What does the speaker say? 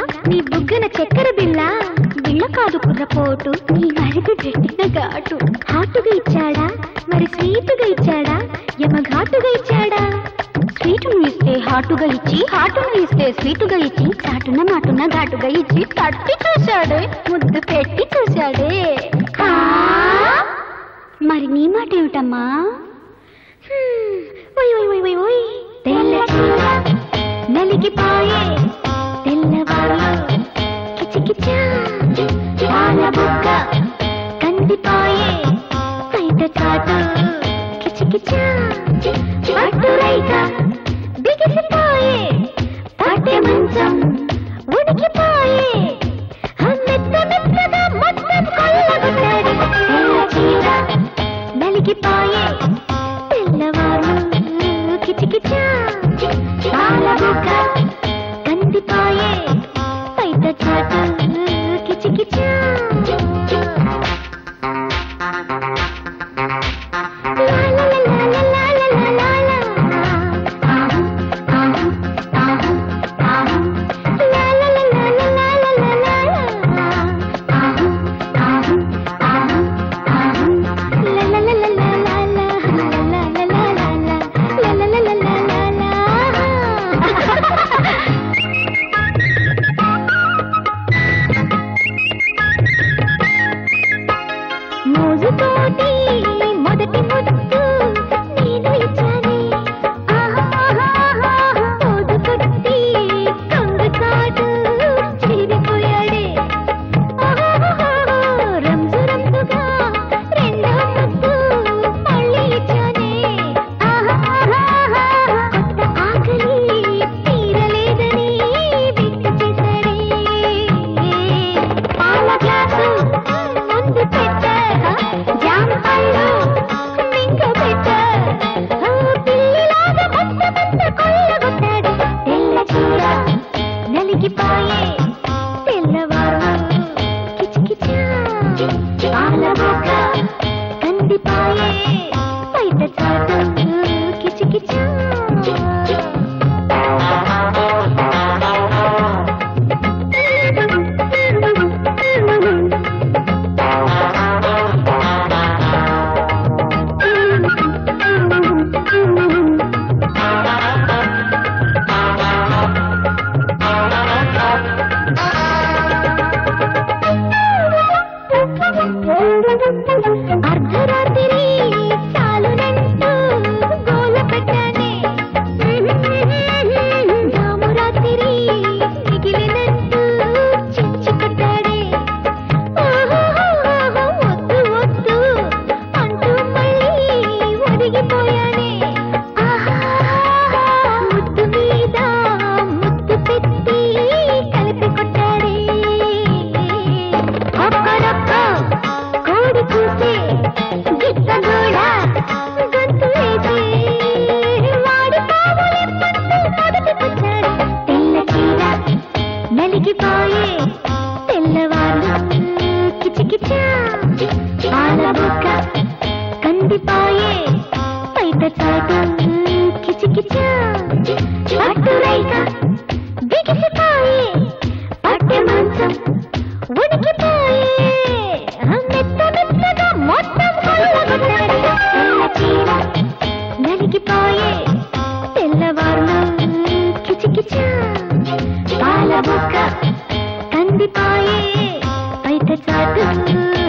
నీ బుగ్గన చక్కెర బిళ్ళ బిళ్ళ కాదు కుర్రపోటు నీ నరికి పెట్టిన ఘాటు హాటుగా ఇచ్చాడా మరి స్వీటుగా ఇచ్చాడా యమ ఘాటుగా ఇచ్చాడా స్వీటును ఇస్తే హాటుగా ఇచ్చి హాటును ఇస్తే స్వీటుగా ఇచ్చి చాటున మాటున ఘాటుగా ఇచ్చి తట్టి చూశాడే ముద్దు పెట్టి చూశాడే ఆ! మరి నీ మాట ఏమిటమ్మా హ్మ్, ఓయ్ ఓయ్ ఓయ్ ఓయ్ ఓయ్ తెల్ల చీర నలిగిపోయే తెల్లవారు కిచకిచా పాల బుక్క కందిపోయే బయట చాటు కిచకిచా పట్టు రైక బిగిసిపోయే పట్టె మంచం ఉడికిపోయే ఆ మెత్త మెత్తగా మొత్తం కొల్లగొట్టాడు తెల్ల చీర నలిగిపోయే తెల్లవారు కిచకిచా పాల బుక్క కందిపోయే బయట చాటు కిచకిచా మోజుతోటి మొదటి ముద్దు నేను ఇచ్చానే మోజు కొట్టి కొంగు చాటు చెరిపోయాడే రంజు రంజుగా రెండో ముద్దు మళ్ళీ ఇచ్చానే కొత్త ఆకలి తీరలేదని విట్టు చేశాడే పాల గ్లాసు ముందు పెట్ట జామ పళ్ళు మింగ పెట్ట పిల్లిలాగా మొత్త మొత్త కొల్లగొట్టాడు తెల్ల చీర నలిగిపోయే తెల్లవారు కిచకిచా పాల బొక్క కందిపోయే బయట చాటు కిచకిచా అర్ధరాత్రి చాలునంటూ గోల పెట్టానే రామురాత్రి మిగిలినట్టు చిచ్చు కొట్టాడే వద్దు వద్దు అంటూ మళ్ళీ ఒదిగిపోయానే ముద్దు మీద ముద్దు పెట్టి కలిపి కొట్టాడే ఒక్కరొక్క కోడి చూసే గిట్ట కూడా గొంతు వేసి వాడి పావులెప్పంటూ మొదటికొచ్చాడు తెల్ల చీర నలిగిపోయే తెల్లవాళ్ళు కిచకిచా పాల బుక్క కందిపోయే బయట చాటు కిచకిచా పట్టు రైక బిగిసిపోయే పట్టె మంచం ఉడికిపోయే ఆ మెత్త మెత్తగా మొత్తం కొల్లగొట్టాడు తెల్ల చీర నలిగిపోయే తెల్లవారు కిచకిచా పాల బుక్క కందిపోయే బయట చాటు